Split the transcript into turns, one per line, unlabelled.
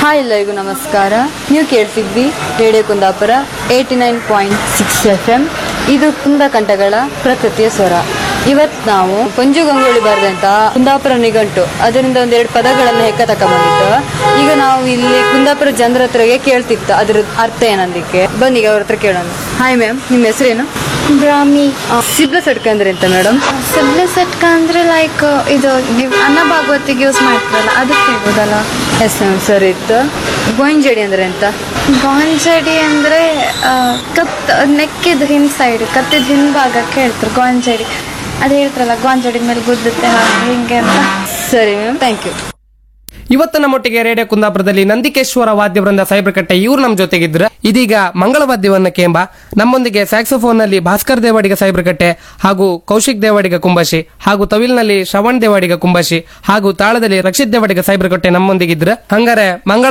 hi ಎಲ್ಲರಿಗೂ ನಮಸ್ಕಾರ ನೀವು ಕೇಳ್ತಿದ್ವಿ radio Kundapura eighty nine point six F M ಇದು ಕುಂದ ಕಂಠಗಳ ಪ್ರಕೃತಿಯ ಸ್ವರ ಇವತ್ತು ನಾವು ಪಂಜು ಗಂಗೊಳ್ಳಿ ಬರೆದಂತ ಕುಂದಾಪುರ ನಿಘಂಟು ಅದರಿಂದ ಒಂದೆರಡು ಪದಗಳನ್ನು ಹೆಕ್ಕ ತಕೊಂಡ್ಬಂದಿತ್ತು ಈಗ ನಾವು ಇಲ್ಲಿ ಕುಂದಾಪುರ ಜನರ ಹತ್ರಗೆ ಕೇಳ್ತಿತ್ತು ಅದ್ರ ಅರ್ಥ ಏನಂದಿಕ್ಕೆ ಬನ್ನಿ ಈಗ ಅವ್ರ ಹತ್ರ ಕೇಳೋಣ ಹಾಯ್ ಮ್ಯಾಮ್ ನಿಮ್ಮ ಹೆಸರೇನು
ಬ್ರಾಹ್ಮಿ
ಸಿಬ್ಲ ಸಟ್ಕ ಅಂದ್ರೆ ಎಂತ ಮೇಡಮ್
ಸಿಬ್ಲೆ ಸಟ್ಕ ಅಂದ್ರೆ ಲೈಕ್ ಇದು ನೀವು ಅನ್ನ ಭಾಗವತಿಗೆ ಯೂಸ್ ಮಾಡ್ತಾರಲ್ಲ ಅದಕ್ಕೆ ಹೇಳ್ಬೋದಲ್ಲ
ಎಸ್ ಮ್ಯಾಮ್ ಸರಿ ಇತ್ತು ಗೋಂಜಡಿ ಅಂದ್ರೆ ಎಂತ
ಗಾಂಜಡಿ ಅಂದ್ರೆ ಆ, ಕತ್ ನೆಕ್ಕಿದ ಹಿಂದ್ ಸೈಡ್ ಕತ್ತಿದ ಹಿಂಭಾಗಕ್ಕೆ ಹೇಳ್ತಾರೆ ಗಾಂಜಡಿ ಅದು ಹೇಳ್ತಾರಲ್ಲ ಗಾಂಜಡಿ ಮೇಲೆ ಗುದ್ದುತ್ತೆ ಹಾಗೆ ಹಿಂಗೆ ಅಂತ
ಸರಿ ಮ್ಯಾಮ್ ಥ್ಯಾಂಕ್ ಯು
ಇವತ್ತು ನಮ್ಮೊಟ್ಟಿಗೆ ರೇಡಿಯೋ ಕುಂದಾಪುರದಲ್ಲಿ ನಂದಿಕೇಶ್ವರ ವಾದ್ಯ ವೃಂದ ಸೈಬ್ರಕಟ್ಟೆ ಇವ್ರು ನಮ್ಮ ಜೊತೆಗಿದ್ರ ಇದೀಗ ಮಂಗಳ ವಾದ್ಯವನ್ನ ಕೇಂಬ ನಮ್ಮೊಂದಿಗೆ ಸ್ಯಾಕ್ಸೋಫೋನ್ ನಲ್ಲಿ ಭಾಸ್ಕರ್ ದೇವಾಡಿಗ ಸೈಬ್ರಕಟ್ಟೆ ಹಾಗೂ ಕೌಶಿಕ್ ದೇವಾಡಿಗ ಕುಂಬಾಶಿ ಹಾಗೂ ತವಿಲ್ನಲ್ಲಿ ಶ್ರವಣ್ ದೇವಾಡಿಗ ಕುಂಬಾಶಿ ಹಾಗೂ ತಾಳದಲ್ಲಿ ರಕ್ಷಿತ್ ದೇವಾಡಿಗ ಸೈಬ್ರಕಟ್ಟೆ ನಮ್ಮೊಂದಿಗಿದ್ರ ಹಂಗಾರೆ ಮಂಗಳ